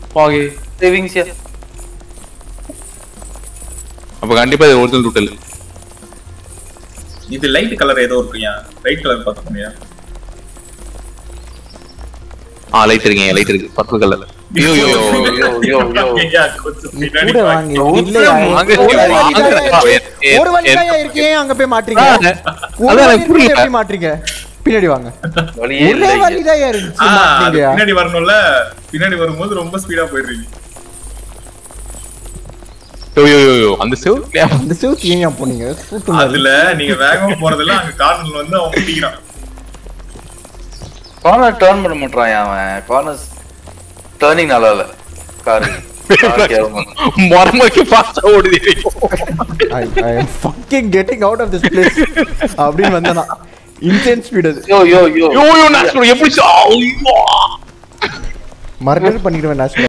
Baaghi savings அப்ப கண்டிப்பா இது ஒரிஜினல் ரூட்டல் இது லைட் கலர் ஏதோ இருக்குயா லைட் கலர் பார்த்துக்கோங்க ஆ லைட் இருக்குங்க லைட் இருக்கு பர்பிள் கலர் ஐயோ ஐயோ ஐயோ கூட வாங்க இல்லையா அங்க ஒரு அங்க- வண்டியா- ஒரு வண்டியா இருக்கே அங்க போய் மாட்றீங்க ஒரு அதான் வண்டி எனக்கு புரியல. எப்படி மாட்றீங்க பின்னாடி வாங்க வழியே ஒரே இல்லை வண்டிதான் இருந்துச்சு மாட்றீங்க பின்னாடி வரணும்ல பின்னாடி வரும்போது ரொம்ப ஸ்பீடா போயிடுறீங்க ஐயோ ஐயோ ஐயோ அந்த சிவ் அந்த சிவத்து ஏன் போனீங்க கூட்டு மாதிரி. அதுல நீங்க வேகமா போறதுல அங்க கார்னர்ல வந்து அவன் முட்டிக்கிறான் கார்னர் டர்ன் பண்ண மாட்டான் அவன் கார்னர் டர்னிங் நல்லா இல்ல கார் மரமாக்கி ஃபாஸ்டா ஓடுது I I am fucking getting out of this place அப்படின்னு வந்தனா இன்டென்ஸ் ஸ்பீட் அது யோ யோ யோ ஐயோ ஐயோ நான் எப்படி சா- ஐயோ மர்டர் பண்ணிடுவேன் நான்